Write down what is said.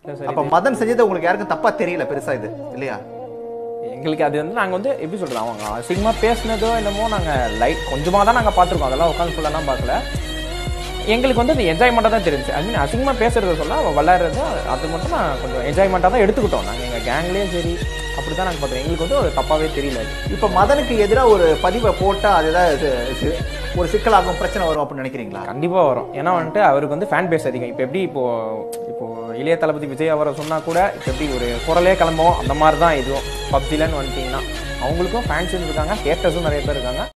சரி அப்ப மதன் செஞ்சது உங்களுக்கு யாருக்கும் தப்பா தெரியல பெருசா இது இல்லையா எங்களுக்கு அது வந்து நாங்கள் வந்து எப்படி சொல்கிறது அவங்க அசிங்கமாக பேசினதோ என்னமோ நாங்கள் லைட் கொஞ்சமாக தான் நாங்கள் பார்த்துருக்கோம் அதெல்லாம் உட்காந்து ஃபுல்லாலாம் பார்க்கல எங்களுக்கு வந்து அது என்ஜாய்மெண்ட்டாக தான் தெரிஞ்சு ஐ மீன் அசிங்கமாக பேசுறத சொல்ல அவள் விளையாடுறது அது மட்டும் நான் கொஞ்சம் என்ஜாய்மெண்ட்டாக தான் எடுத்துக்கிட்டோம் நாங்கள் எங்கள் கேங்லேயும் சரி அப்படி தான் நாங்கள் பார்த்தோம் எங்களுக்கு வந்து ஒரு தப்பாகவே தெரியல அது இப்ப மதனுக்கு எதிரா ஒரு பதிவை போட்டா அது ஏதாவது சி- ஒரு சிக்கலாகும் பிரச்சனை வரும் அப்படின்னு நினைக்கிறீங்களா கண்டிப்பாக வரும் ஏன்னா வந்துட்டு அவருக்கு வந்து ஃபேன் பேஸ் அதிகம் இப்போ எப்படி இப்போ இப்போ இளைய தளபதி விஜய் அவரை சொன்னா கூட இப்போ எப்படி ஒரு குரலே கிளம்பும் அந்த மாதிரி தான் இதுவும் பப்ஜிலன்னு வந்துட்டிங்கன்னா அவங்களுக்கும் ஃபேன்ஸ் இருக்காங்க ஹேட்டர்ஸும் நிறைய பேர் இருக்காங்க